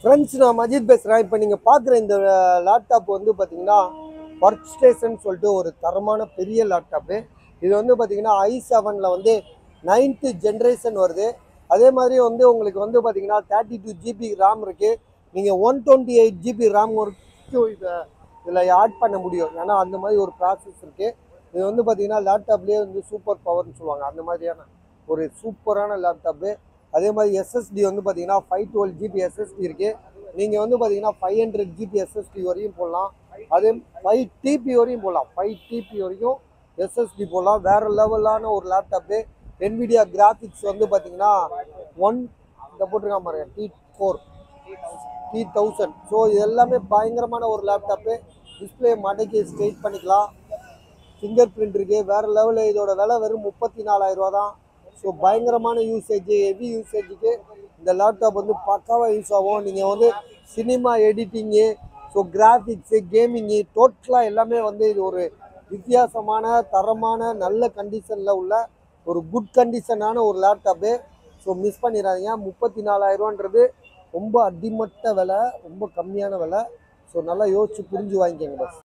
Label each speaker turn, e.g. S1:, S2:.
S1: friends நான் மஜித் பேசுகிறேன் இப்போ நீங்கள் பார்க்குற இந்த லேப்டாப் வந்து பார்த்தீங்கன்னா ஒர்க் ஸ்டேஷன் சொல்லிட்டு ஒரு தரமான பெரிய லேப்டாப்பு இது வந்து பார்த்தீங்கன்னா ஐ செவனில் வந்து நைன்த்து ஜென்ரேஷன் வருது அதே மாதிரி வந்து உங்களுக்கு வந்து பார்த்தீங்கன்னா தேர்ட்டி டூ ஜிபி ரேம் இருக்குது நீங்கள் one twenty eight GB RAM வரைக்கும் இதை இதில் ஆட் பண்ண முடியும் ஏன்னா அந்த மாதிரி ஒரு ப்ராசஸ் இருக்குது இது வந்து பார்த்தீங்கன்னா லேப்டாப்லேயே வந்து சூப்பர் பவர்னு சொல்லுவாங்க அந்த மாதிரியான ஒரு சூப்பரான லேப்டாப்பு அதே மாதிரி எஸ்எஸ்டி வந்து பார்த்தீங்கன்னா ஃபைவ் டுவெல் ஜிபி எஸ்எஸ்டி இருக்குது நீங்கள் வந்து பார்த்தீங்கன்னா ஃபைவ் ஹண்ட்ரட் ஜிபி எஸ்எஸ்டி வரையும் போடலாம் அதே ஃபைவ் டிபி வரையும் போடலாம் ஃபைவ் டிபி வரைக்கும் எஸ்எஸ்டி போடலாம் வேறு லெவலான ஒரு லேப்டாப்பு NVIDIA கிராஃபிக்ஸ் வந்து பார்த்தீங்கன்னா ஒன் இந்த போட்டிருக்கான் பாருங்க T four T thousand so இது எல்லாமே பயங்கரமான ஒரு லேப்டாப்பு டிஸ்பிளே மடக்கி ஸ்ட்ரெயிட் பண்ணிக்கலாம் ஃபிங்கர் பிரிண்ட் இருக்கு வேற லெவலில் இதோட விலை வெறும் முப்பத்தி நாலாயிரம் ரூபா தான் ஸோ பயங்கரமான யூசேஜ் ஹெவி யூசேஜுக்கு இந்த லேப்டாப் வந்து பக்காவாக யூஸ் ஆகும் நீங்கள் வந்து சினிமா எடிட்டிங்கு ஸோ கிராஃபிக்ஸு கேமிங்கு டோட்டலாக எல்லாமே வந்து இது ஒரு வித்தியாசமான தரமான நல்ல கண்டிஷனில் உள்ள ஒரு குட் கண்டிஷனான ஒரு லேப்டாப்பு ஸோ மிஸ் பண்ணிடாதீங்க முப்பத்தி நாலாயிரரூவான்றது ரொம்ப அடிமட்ட விலை ரொம்ப கம்மியான விலை ஸோ நல்லா யோசிச்சு புரிஞ்சு வாங்கிக்கோங்க பஸ்